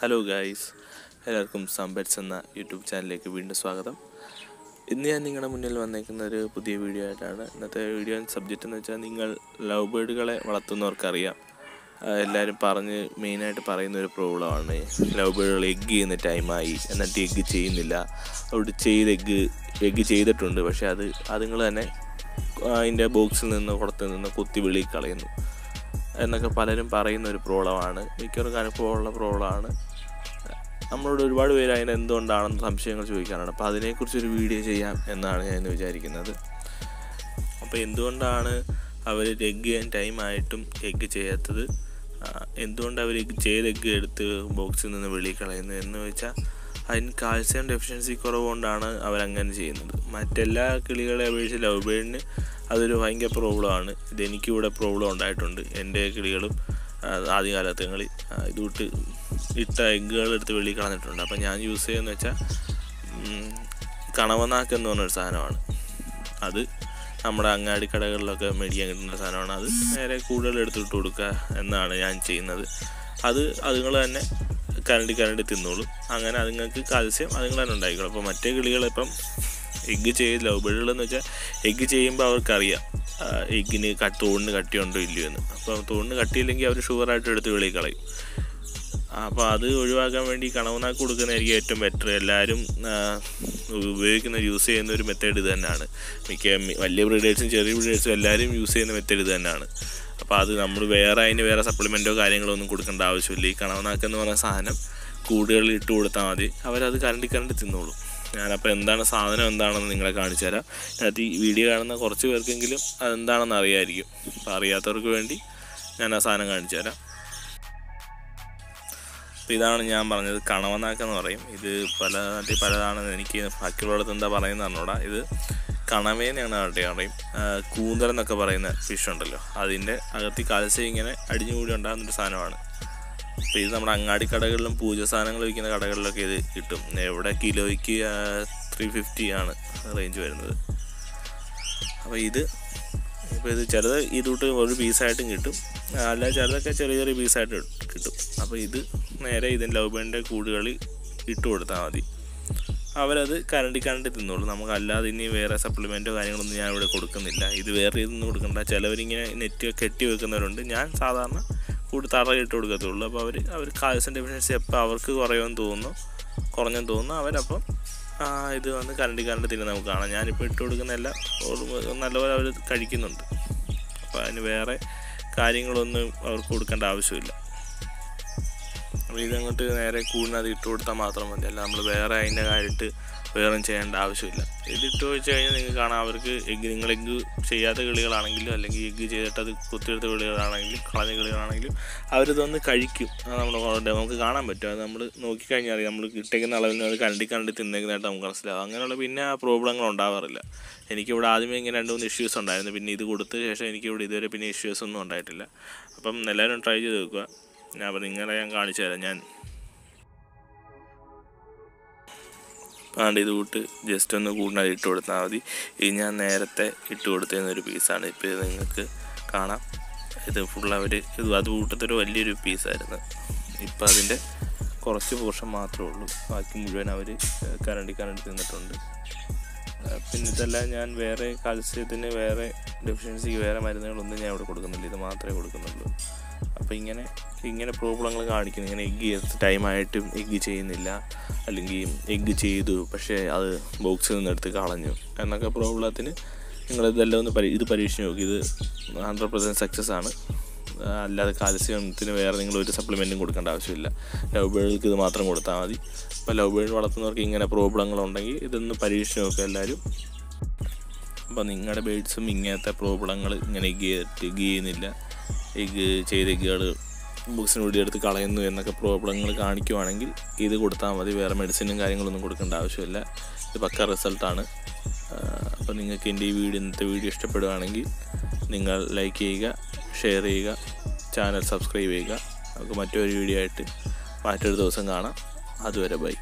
hello guys എല്ലാവർക്കും സമ്പറ്റ്സ് എന്ന YouTube ചാനലിലേക്ക് വീണ്ടും സ്വാഗതം ഇന്ന് ഞാൻ നിങ്ങളുടെ മുന്നിൽ വന്നേക്കുന്ന ഒരു പുതിയ വീഡിയോ ആയിട്ടാണ് ഇന്നത്തെ വീഡിയോ സബ്ജക്റ്റ് എന്ന് വെച്ചാൽ നിങ്ങൾ ലവ് ബേർഡുകളെ വളർത്തുന്നവർക്കറിയാം ആ, എല്ലാവരും പറഞ്ഞ് മെയിനായിട്ട് പറയുന്ന ഒരു പ്രോബ്ലമാണ് ലവ് ബേർഡുകൾ എഗ്ഗ് ചെയ്യുന്ന ടൈമായി എന്നിട്ട് എഗ്ഗ് ചെയ്യുന്നില്ല അവിടെ ചെയ്ത് എഗ്ഗ് എഗ്ഗ് ചെയ്തിട്ടുണ്ട് പക്ഷേ അത് അതുങ്ങൾ തന്നെ അതിൻ്റെ ബോക്സിൽ നിന്ന് പുറത്ത് നിന്ന് കുത്തി വെളി കളയുന്നു എന്നൊക്കെ പലരും പറയുന്ന ഒരു പ്രോബ്ലമാണ് മിക്കവർക്കും അനുഭവമുള്ള പ്രോബ്ലമാണ് നമ്മളോട് ഒരുപാട് പേര് അതിന് എന്തുകൊണ്ടാണെന്ന് സംശയങ്ങൾ ചോദിക്കാനാണ് അപ്പോൾ അതിനെക്കുറിച്ചൊരു വീഡിയോ ചെയ്യാം എന്നാണ് ഞാൻ ഇന്ന് വിചാരിക്കുന്നത് അപ്പോൾ എന്തുകൊണ്ടാണ് അവർ എഗ്ഗ് ചെയ്യാൻ ടൈമായിട്ടും എഗ്ഗ് ചെയ്യാത്തത് ആ, എന്തുകൊണ്ട് അവർ ചെയ്ത് എഗ്ഗ് എടുത്ത് ബോക്സിൽ നിന്ന് വെളിയിൽ കളയുന്നത് എന്ന് വെച്ചാൽ അതിന് കാൽസ്യം ഡെഫിഷ്യൻസി കുറവുകൊണ്ടാണ് അവരങ്ങനെ ചെയ്യുന്നത് മറ്റെല്ലാ കിളികളെ അപേക്ഷിച്ച് ലവ് ബേഡിന് അതൊരു ഭയങ്കര പ്രോബ്ലമാണ് ഇതെനിക്കിവിടെ പ്രോബ്ലം ഉണ്ടായിട്ടുണ്ട് എൻ്റെ കിളികളും ആ, ആദ്യകാലത്തങ്ങളിൽ ഇതുവിട്ട് ഇട്ട എഗ്ഗുകൾ എടുത്ത് വെളിയിൽ കളഞ്ഞിട്ടുണ്ട് അപ്പം ഞാൻ യൂസ് ചെയ്യുന്നത് വെച്ചാൽ കണവനാക്ക് എന്ന് പറഞ്ഞൊരു സാധനമാണ് അത് നമ്മുടെ അങ്ങാടി കടകളിലൊക്കെ മേടിക്കാൻ കിട്ടുന്ന സാധനമാണ് അത് നേരെ കൂടുതൽ എടുത്തിട്ട് കൊടുക്കുക എന്നാണ് ഞാൻ ചെയ്യുന്നത് അത് അതുങ്ങൾ തന്നെ കരണ്ടി കരണ്ടി തിന്നോളും അങ്ങനെ അതുങ്ങൾക്ക് കാൽസ്യം അതുങ്ങൾ തന്നെ ഉണ്ടായിക്കോളും അപ്പോൾ മറ്റേ കിളികളിപ്പം എഗ്ഗ് ചെയ്ത് ലവ് ബേഡുകളെന്ന് വെച്ചാൽ എഗ്ഗ് ചെയ്യുമ്പോൾ അവർക്കറിയാം ആ, എഗ്ഗിന് കട്ട് തോണിന് കട്ടിയുണ്ടോ ഇല്ലയോ എന്ന് അപ്പോൾ തോണിന് കട്ടിയില്ലെങ്കിൽ അവർ ഷുഗറായിട്ട് എടുത്ത് വെളിയിൽ കളയും അപ്പോൾ അത് ഒഴിവാക്കാൻ വേണ്ടി കണവനാക്ക് കൊടുക്കുന്നതായിരിക്കും ഏറ്റവും ബെറ്റർ എല്ലാവരും ആ, ഉപയോഗിക്കുന്ന യൂസ് ചെയ്യുന്ന ഒരു മെത്തേഡ് ഇത് തന്നെയാണ് മിക്ക മി- വലിയ ബ്രീഡേഴ്സും ചെറിയ ബ്രീഡേഴ്സും എല്ലാവരും യൂസ് ചെയ്യുന്ന മെത്തേഡ് ഇത് തന്നെയാണ് അപ്പോൾ അത് നമ്മൾ വേറെ അതിന് വേറെ സപ്ലിമെൻറ്റോ കാര്യങ്ങളോ ഒന്നും കൊടുക്കേണ്ട ആവശ്യമില്ല ഈ കണവനാക്ക് എന്ന് പറയുന്ന സാധനം കൂടുകളിൽ ഇട്ട് കൊടുത്താൽ മതി അവരത് കരണ്ടി കരണ്ടി തിന്നോളും ഞാനപ്പോൾ എന്താണ് സാധനം എന്താണെന്ന് നിങ്ങളെ കാണിച്ചു തരാം അതിനകത്ത് ഈ വീഡിയോ കാണുന്ന കുറച്ച് പേർക്കെങ്കിലും അതെന്താണെന്ന് അറിയാമായിരിക്കും അപ്പോൾ അറിയാത്തവർക്ക് വേണ്ടി ഞാൻ ആ സാധനം കാണിച്ചു തരാം അപ്പോൾ ഇതാണ് ഞാൻ പറഞ്ഞത് കണവനാക്കെന്ന് പറയും ഇത് പല നാട്ടിൽ പലതാണെന്ന് എനിക്ക് ബാക്കിയുള്ളിടത്ത് എന്താ പറയുന്നത് അറിഞ്ഞൂടാ ഇത് കണവേനെയാണ് നാട്ടിൽ പറയും കൂന്തൽ എന്നൊക്കെ പറയുന്ന ഫിഷ് ഉണ്ടല്ലോ അതിൻ്റെ അകത്ത് കാൽസ്യം ഇങ്ങനെ അടിഞ്ഞു കൂടി ഉണ്ടാകുന്നൊരു സാധനമാണ് അപ്പോൾ ഇത് നമ്മുടെ അങ്ങാടി കടകളിലും പൂജ സാധനങ്ങൾ വിൽക്കുന്ന കടകളിലൊക്കെ ഇത് കിട്ടും എവിടെ കിലോയ്ക്ക് ത്രീ ഫിഫ്റ്റി ആണ് റേഞ്ച് വരുന്നത് അപ്പോൾ ഇത് ഇപ്പോൾ ഇത് ചിലത് ഇതൊട്ട് ഒരു പീസായിട്ടും കിട്ടും അല്ല ചിലതൊക്കെ ചെറിയ ചെറിയ പീസായിട്ട് കിട്ടും അപ്പോൾ ഇത് നേരെ ഇതിൻ്റെ ലവ് ബേണിൻ്റെ കൂടുകളിൽ ഇട്ട് കൊടുത്താൽ മതി അവരത് കരണ്ടി കരണ്ടി തിന്നോളൂ നമുക്ക് അല്ലാതെ ഇനി വേറെ സപ്ലിമെൻറ്റോ കാര്യങ്ങളൊന്നും ഞാൻ ഇവിടെ കൊടുക്കുന്നില്ല ഇത് വേറെ ഇതൊന്നും കൊടുക്കണ്ട ചിലവരിങ്ങനെ നെറ്റ് കെട്ടി വെക്കുന്നവരുണ്ട് ഞാൻ സാധാരണ കൂടി തറയിട്ട് കൊടുക്കത്തുള്ളൂ അപ്പോൾ അവർ അവർ കാൽസ്യം ഡെഫിഷ്യൻസി എപ്പോൾ അവർക്ക് കുറയുമെന്ന് തോന്നുന്നു കുറഞ്ഞെന്ന് തോന്നുന്നു അവരപ്പം ആ, ഇത് വന്ന് കരണ്ടി കരണ്ടി തിന്നെ നമുക്ക് കാണാം ഞാനിപ്പോൾ ഇട്ട് കൊടുക്കുന്ന എല്ലാം ഒരു- നല്ലപോലെ അവർ കഴിക്കുന്നുണ്ട് അപ്പോൾ അതിന് വേറെ കാര്യങ്ങളൊന്നും അവർക്ക് കൊടുക്കേണ്ട ആവശ്യമില്ല അപ്പോൾ ഇതങ്ങോട്ട് നേരെ കൂടിനത് ഇട്ട് കൊടുത്താൽ മാത്രം മതി അല്ല നമ്മൾ വേറെ അതിൻ്റെ കാര്യമായിട്ട് വേറെ ചെയ്യേണ്ട ആവശ്യമില്ല ഇതിട്ട് വെച്ച് കഴിഞ്ഞാൽ നിങ്ങൾക്ക് കാണാം അവർക്ക് എഗ്ഗ് നിങ്ങൾ എഗ്ഗ് ചെയ്യാത്ത കിളികളാണെങ്കിലും അല്ലെങ്കിൽ എഗ്ഗ് ചെയ്തിട്ട് അത് കുത്തിയെടുത്ത കിളികളാണെങ്കിലും കളഞ്ഞ കിളികളാണെങ്കിലും അവരിതൊന്ന് കഴിക്കും അത് നമ്മൾ നമുക്ക് കാണാൻ പറ്റും അത് നമ്മൾ നോക്കിക്കഴിഞ്ഞാൽ അറിയാം നമ്മൾ ഇട്ടേക്കുന്ന അളവിൽ അത് കണ്ടി കണ്ടി തിന്നേക്കുന്നതായിട്ട് നമുക്ക് മനസ്സിലാവും അങ്ങനെയുള്ള പിന്നെ ആ പ്രോബ്ലങ്ങൾ ഉണ്ടാവാറില്ല എനിക്കിവിടെ ആദ്യമേ ഇങ്ങനെ രണ്ട് മൂന്ന് ഇഷ്യൂസ് ഉണ്ടായിരുന്നു പിന്നെ ഇത് കൊടുത്ത ശേഷം എനിക്കിവിടെ ഇതുവരെ പിന്നെ ഇഷ്യൂസ് ഒന്നും ഉണ്ടായിട്ടില്ല അപ്പം എല്ലാവരും ട്രൈ ചെയ്ത് നോക്കുക ഞാൻ അപ്പം നിങ്ങളെ ഞാൻ കാണിച്ചു തരാം ഞാൻ ആണ്ട് ഇത് കൂട്ട് ജസ്റ്റ് ഒന്ന് കൂടുതൽ ഇട്ട് കൊടുത്താൽ മതി ഇത് ഞാൻ നേരത്തെ ഇട്ട് കൊടുത്തിരുന്ന ഒരു പീസാണ് ഇപ്പോൾ ഇത് നിങ്ങൾക്ക് കാണാം ഇത് ഫുൾ അവർ ഇത് അത് കൂട്ടത്തൊരു വലിയൊരു പീസായിരുന്നു ഇപ്പം അതിൻ്റെ കുറച്ച് പോർഷൻ മാത്രമേ ഉള്ളൂ ബാക്കി മുഴുവൻ അവർ കരണ്ടി കരണ്ടി തിന്നിട്ടുണ്ട് ആ, പിന്നെ ഇതെല്ലാം ഞാൻ വേറെ കാൽസ്യത്തിന് വേറെ ഡെഫിഷ്യൻസിക്ക് വേറെ മരുന്നുകളൊന്നും ഞാൻ ഇവിടെ കൊടുക്കുന്നില്ല ഇത് മാത്രമേ കൊടുക്കുന്നുള്ളൂ അപ്പോൾ ഇങ്ങനെ ഇങ്ങനെ പ്രോബ്ലങ്ങൾ കാണിക്കുന്നു ഇങ്ങനെ എഗ്ഗ് ചെയ്ത് ടൈമായിട്ടും എഗ്ഗ് ചെയ്യുന്നില്ല അല്ലെങ്കിൽ എഗ്ഗ് ചെയ്തു പക്ഷേ അത് ബോക്സിൽ നിന്ന് എടുത്ത് കളഞ്ഞു എന്നൊക്കെ പ്രോബ്ലത്തിന് നിങ്ങൾ ഇതെല്ലാം ഒന്ന് പരീ ഇത് പരീക്ഷിച്ച് നോക്കി ഇത് ഹൺഡ്രഡ് പെർസെൻറ്റ് സക്സസ് ആണ് ആ, അല്ലാതെ കാൽസ്യത്തിന് വേറെ നിങ്ങൾ ഒരു സപ്ലിമെൻറ്റും കൊടുക്കേണ്ട ആവശ്യമില്ല ലവ് ബേഡുകൾക്ക് ഇത് മാത്രം കൊടുത്താൽ മതി അപ്പോൾ ലവ് ബേഡ് വളർത്തുന്നവർക്ക് ഇങ്ങനെ പ്രോബ്ലങ്ങളുണ്ടെങ്കിൽ ഇതൊന്ന് പരീക്ഷിച്ച് നോക്കുക എല്ലാവരും അപ്പോൾ നിങ്ങളുടെ ബേഡ്സും ഇങ്ങനത്തെ പ്രോബ്ലങ്ങൾ ഇങ്ങനെ എഗ് ചെയ്തിട്ട് എഗ് ചെയ്യുന്നില്ല എഗ് ചെയ്ത എഗ്ഗുകൾ ബുക്സിന് വേണ്ടി എടുത്ത് കളയുന്നു എന്നൊക്കെ പ്രോബ്ലങ്ങൾ കാണിക്കുവാണെങ്കിൽ ഇത് കൊടുത്താൽ മതി വേറെ മെഡിസിനും കാര്യങ്ങളൊന്നും കൊടുക്കേണ്ട ആവശ്യമില്ല ഇത് പക്ക റിസൾട്ടാണ് അപ്പോൾ നിങ്ങൾക്ക് എൻ്റെ ഈ വീഡിയോ ഇന്നത്തെ വീഡിയോ ഇഷ്ടപ്പെടുകയാണെങ്കിൽ നിങ്ങൾ ലൈക്ക് ചെയ്യുക ഷെയർ ചെയ്യുക ചാനൽ സബ്സ്ക്രൈബ് ചെയ്യുക നമുക്ക് മറ്റൊരു വീഡിയോ ആയിട്ട് മറ്റൊരു ദിവസം കാണാം അതുവരെ ബൈ